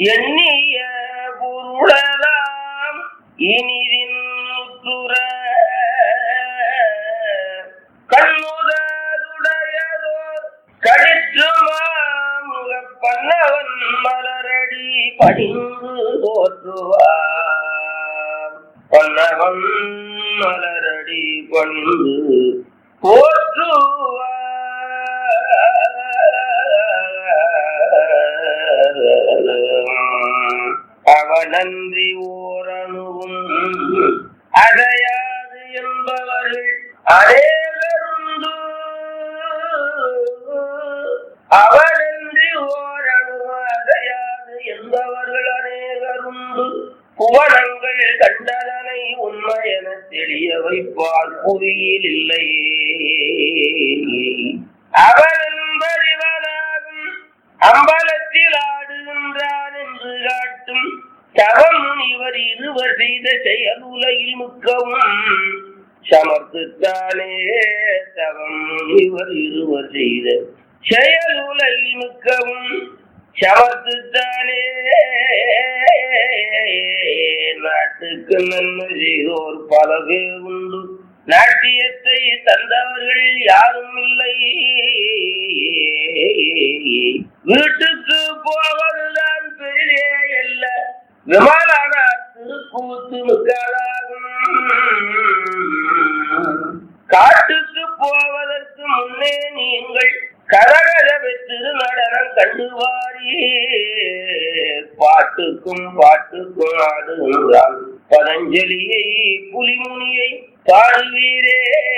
எண்ணிய பொருளலாம் இனிதின் முற்றுற கண்ணுதலுடையதோர் கடிற்று மாமுக பன்னவன் மலரடி படிந்து போற்றுவார் பன்னவன் மலரடி பணிந்து போற்றுவார் அவனன்றி ஓரணுவும் அடையாது என்பவர்கள் அநேகருண்டு அவனன்றி ஓரணு அடையாது என்பவர்கள் அநேகருண்டு புவனங்கள் கண்டதனை உண்மை என தெரிய வைப்பார் புவியில் இல்லை அவன் என்பறிவனாகும் அம்பலத்தில் ஆடுகின்றான் என்று காட்டும் தவம் இவர் இருவர் செய்த செயல் உலகில் முக்கவும் சமர்த்துத்தானே தவம் இவர் இருவர் செய்த செயல் உலகில் மிக்கவும் சமர்த்துத்தானே நாட்டுக்கு நன்மை செய்தோர் பல பேர் உண்டு நாட்டியத்தை தந்தவர்கள் யாரும் இல்லை வீட்டுக்கு போவதுதான் பெரிதே அல்ல விமானான திருக்கூத்து மிக்கலாகும் காட்டுக்கு போவதற்கு முன்னே நீங்கள் கரகரவை திருநடனம் கண்டுவாரி பாட்டுக்கும் பாட்டுக்கும் ஆடுகின்றான் பதஞ்சலியை புலிமுனியை பாடுவீரே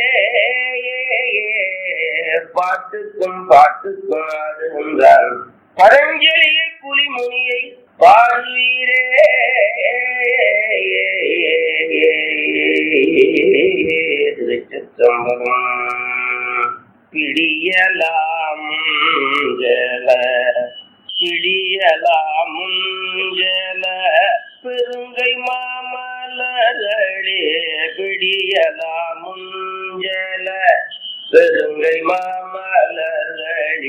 பாட்டுக்கும் பாட்டுக்கும் ஆடுகின்றான் பதஞ்சலியை புலிமுனியை பாடுவீரே திருச்சிற்றம்பலம் பிடியலாம் ஜல பிடியலாம் ஜல பெருங்கை மாமலர்களே பிடியலாம் ஜல பெருங்கை மாமலர்களே